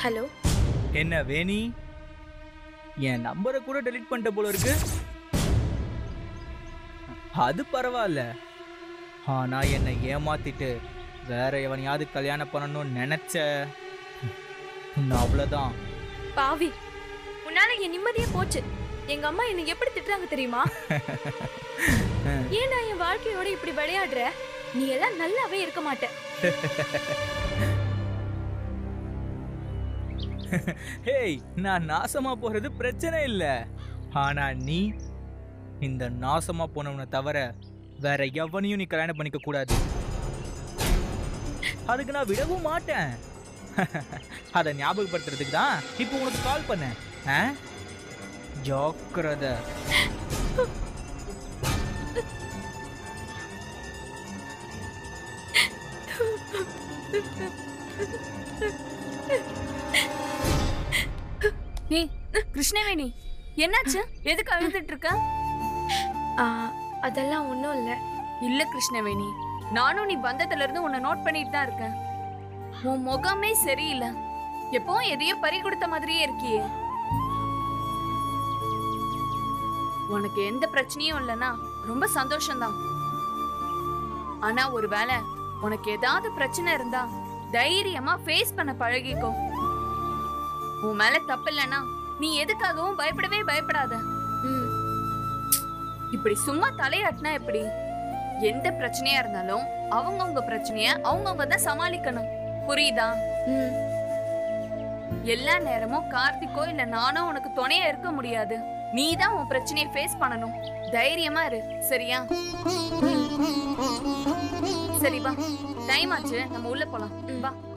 Hello என்ன வேணி என் நம்பரை கூட டெலீட் பண்ணிட்ட போல இருக்கு அது பரவாயில்ல ஆனா என்னை ஏமாத்திட்டு வேற எவனையாவது கல்யாணம் பண்ணணும்னு நினைச்ச நான் அவ்வளவுதான் பாவி உன்னால என் நிம்மதியே போச்சு எங்க அம்மா என்னை எப்படி திட்டுறாங்க தெரியுமா ஏன் நான் என் வாழ்க்கையோட இப்படி விளையாடுற நீ எல்லாம் நல்லாவே இருக்க மாட்ட ஹேய் நான் நாசமா போறது பிரச்சனை இல்ல ஆனா நீ இந்த நாசமா போனவனை தவிர வேற எவனையும் நீ கல்யாணம் பண்ணிக்க கூடாது அதுக்கு நான் விடவும் மாட்டேன் அதை ஞாபகப்படுத்துறதுக்கு தான் இப்போ உனக்கு கால் பண்ணேன் ஆ? ஜாக்கிரதை ஏய் கிருஷ்ணவேணி என்னாச்சு எதுக்கு அழுதுட்டு இருக்க ஆ, அதெல்லாம் ஒன்றும் இல்லை இல்ல கிருஷ்ணவேணி நானும் நீ வந்ததுல இருந்து உன்னை நோட் பண்ணிட்டு தான் இருக்கேன் உன் முகமே சரியில்லை எப்பவும் எதையோ பறி கொடுத்த மாதிரியே இருக்கியே உனக்கு எந்த பிரச்சனையும் இல்லைன்னா ரொம்ப சந்தோஷம்தான் ஆனா ஒருவேளை உனக்கு ஏதாவது பிரச்சனை இருந்தா தைரியமா ஃபேஸ் பண்ண பழகிக்கோ உன் மேல தப்பு இல்லைன்னா நீ எதுக்காகவும் பயப்படவே பயப்படாத ம் இப்படி சும்மா தலையாட்டினா எப்படி எந்த பிரச்சனையா இருந்தாலும் அவங்கவங்க பிரச்சனைய அவங்கவங்க தான் சமாளிக்கணும் புரியுதா ம் எல்லா நேரமும் கார்த்திக்கோ இல்ல நானோ உனக்கு துணையா இருக்க முடியாது நீ தான் உன் பிரச்சனையை ஃபேஸ் பண்ணணும் தைரியமா இரு சரியா சரி வா டைம் ஆச்சு நம்ம உள்ள போலாம் வா